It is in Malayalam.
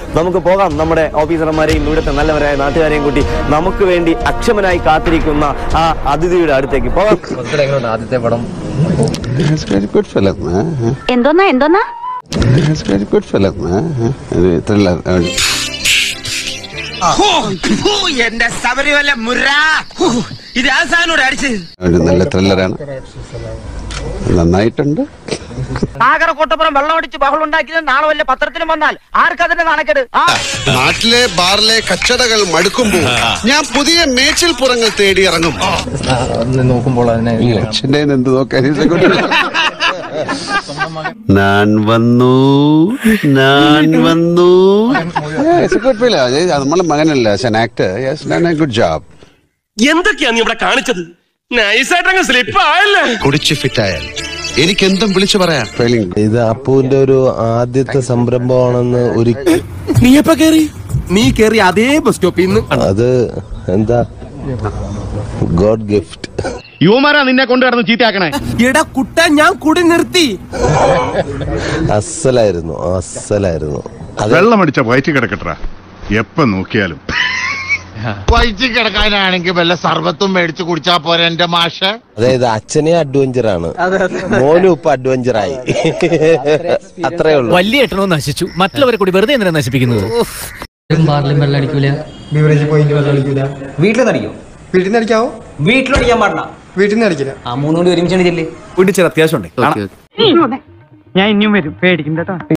നമുക്ക് പോകാം നമ്മുടെ ഓഫീസർമാരെയും ഇവിടുത്തെ നല്ലവരായ നാട്ടുകാരെയും കൂട്ടി നമുക്ക് വേണ്ടി അക്ഷമനായി കാത്തിരിക്കുന്ന ആ അതിഥിയുടെ അടുത്തേക്ക് പോകാം ആദ്യത്തെ പടം It's very good film. eh? എന്തോന്നാ എന്തോന്നാ It's very good film. eh? ഒരു thriller. ഒരു എന്റെ ശബരിമല മുര ഇത് ആസാനോട് അടിച്ച് ഒരു നല്ല ത്രില്ലറാണ് നന്നായിട്ടുണ്ട് നാഗരക്കോട്ടപ്പുറം വെള്ളമടിച്ച് ബഹളം ഉണ്ടാക്കിയത് നാളെ വല്ല പത്രത്തിലും വന്നാൽ ആർക്കതിന്റെ നാണക്കേട് ആ നാട്ടിലെ ബാറിലെ കച്ചടകൾ മടുക്കുമ്പോൾ ഞാൻ പുതിയ മേച്ചിൽപ്പുറങ്ങൾ തേടി ഇറങ്ങും നോക്കുമ്പോൾ അതിനെ അച്ഛൻ്റെ എന്ത് നോക്കാൻ It's a good film. ഞാൻ വന്നു ഞാൻ വന്നു ഗുഡ് ഫിലിം നമ്മളെ മകനല്ല an actor yes done a good job എന്തൊക്കെയാ നീ ഇവിടെ കാണിച്ചത് നൈസായിട്ടങ്ങ് സ്ലിപ്പ് ആയല്ലേ കുടിച്ച് ഫിറ്റായാൽ എനിക്ക് എന്തും വിളിച്ചു പറയാം ഫീലിംഗ് ഇത് അപ്പുവിന്റെ ഒരു ആദ്യത്തെ സംരംഭമാണെന്ന് ഒരിക്കൽ നീ എപ്പ കേറി നീ കേറി അതേ ബസ് സ്റ്റോപ്പിൽ നിന്ന് അത് എന്താ ഗോഡ് ഗിഫ്റ്റ് യുവമാരാ നിന്നെ കൊണ്ട് കിടന്ന് ചീത്തയാക്കണേ എടാ കുട്ട ഞാൻ കുടി നിർത്തി അസലായിരുന്നു അസലായിരുന്നു അത് വെള്ളമടിച്ച വയറ്റി കിടക്കട്ടാ എപ്പ നോക്കിയാലും വയറ്റിൽ കിടക്കാനാണെങ്കിൽ വല്ല സർബത്തും മേടിച്ച് കുടിച്ചാ പോരെ എന്റെ മാഷ് അതായത് അച്ഛനെ അഡ്വഞ്ചറാണ് മോനും ഇപ്പൊ അഡ്വഞ്ചറായി അത്രേ ഉള്ളൂ വലിയ എട്ടണവും നശിച്ചു മറ്റുള്ളവരെ കൂടി വെറുതെ എന്തിനാ നശിപ്പിക്കുന്നത് ബാറിലും വെള്ളം അടിക്കൂല വീട്ടിൽ നടിക്കും വീട്ടിൽ നിന്ന് അടിക്കാവോ വീട്ടിലടിക്കാൻ പാടില്ല വീട്ടിൽ നിന്ന് അടിക്കില്ല ആ മൂന്നും കൂടി ഒരുമിച്ചാണ് ചെല്ലേ വീട്ടിൽ ചില അത്യാവശ്യം ഉണ്ട് ഞാൻ ഇനിയും വരും പേടിക്കണ്ട